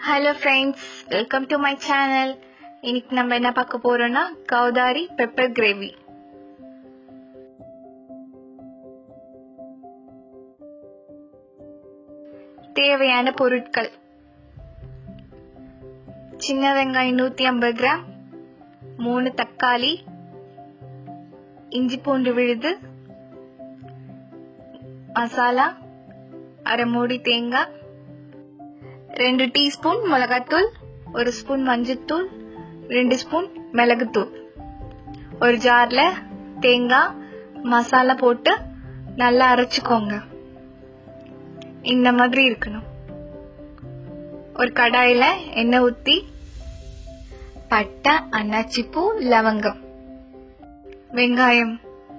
hello friends welcome to my channel இன்னைக்கு நம்ம என்ன பார்க்க போறோம்னா கௌதாரி பெப்பர் கிரேவி தேவையான பொருட்கள் சின்ன வெங்காயம் நூத்தி ஐம்பது கிராம் மூணு தக்காளி இஞ்சி பூண்டு விழுது மசாலா அரை மூடி தேங்காய் ரெண்டு டீஸ்பூன் மிளகாத்தூள் ஒரு ஸ்பூன் மஞ்சத்தூள் ரெண்டு ஸ்பூன் மிளகுத்தூள் ஒரு ஜார்ல தேங்காய் மசாலா போட்டு நல்லா அரைச்சுக்கோங்க இந்த மாதிரி இருக்கணும் ஒரு கடாயில எண்ணெய் ஊத்தி பட்டை அன்னாச்சிப்பூ லவங்கம் வெங்காயம்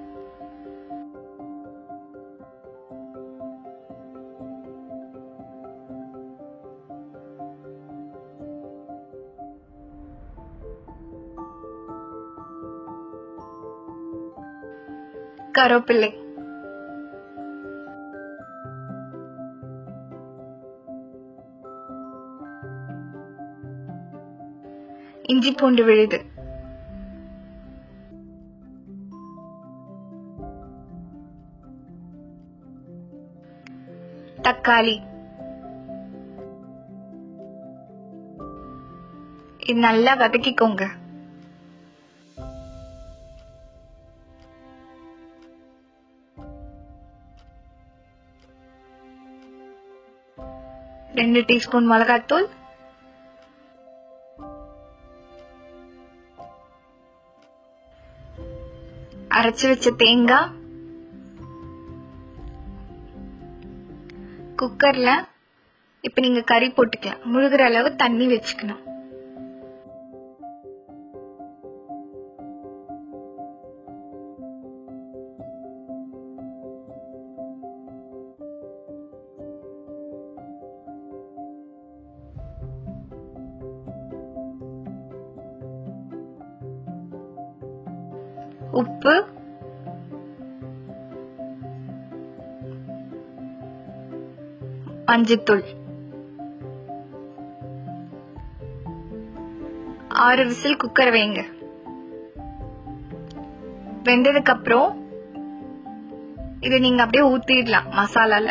கருவேப்பிள்ளை இஞ்சி பூண்டு விழுது தக்காளி இது நல்லா வதக்கிக்கோங்க ரெண்டு டீஸ்பூன் மிளகாத்தூள் அரைச்சு வச்ச தேங்காய் குக்கர்ல இப்ப நீங்க கறி போட்டுக்கலாம் முழுகிற அளவு தண்ணி வச்சுக்கணும் உப்பு மஞ்சத்தூள் ஆறு விசில் குக்கர் வைங்க வெந்ததுக்கு அப்புறம் இதை நீங்க அப்படியே ஊத்திடலாம் மசாலால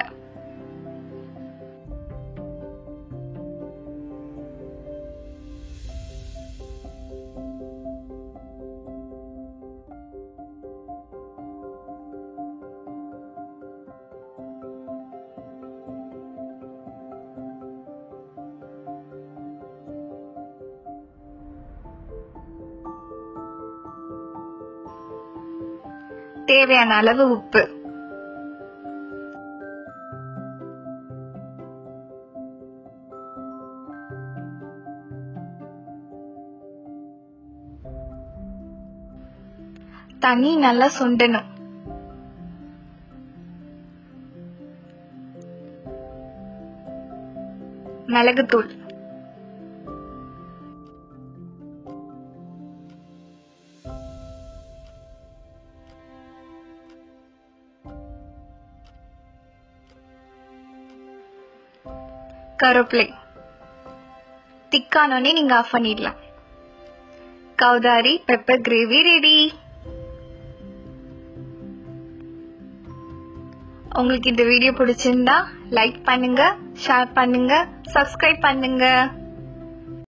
தேவையான அளவு உப்பு தண்ணி நல்லா சுண்டணும் மிளகுத்தூள் கருவேப்பிலை திக்கானோடனே நீங்க ஆஃப் பண்ணிடலாம் கௌதாரி பெப்பர் கிரேவி ரெடி உங்களுக்கு இந்த வீடியோ பிடிச்சிருந்தா லைக் பண்ணுங்க ஷேர் பண்ணுங்க சப்ஸ்கிரைப் பண்ணுங்க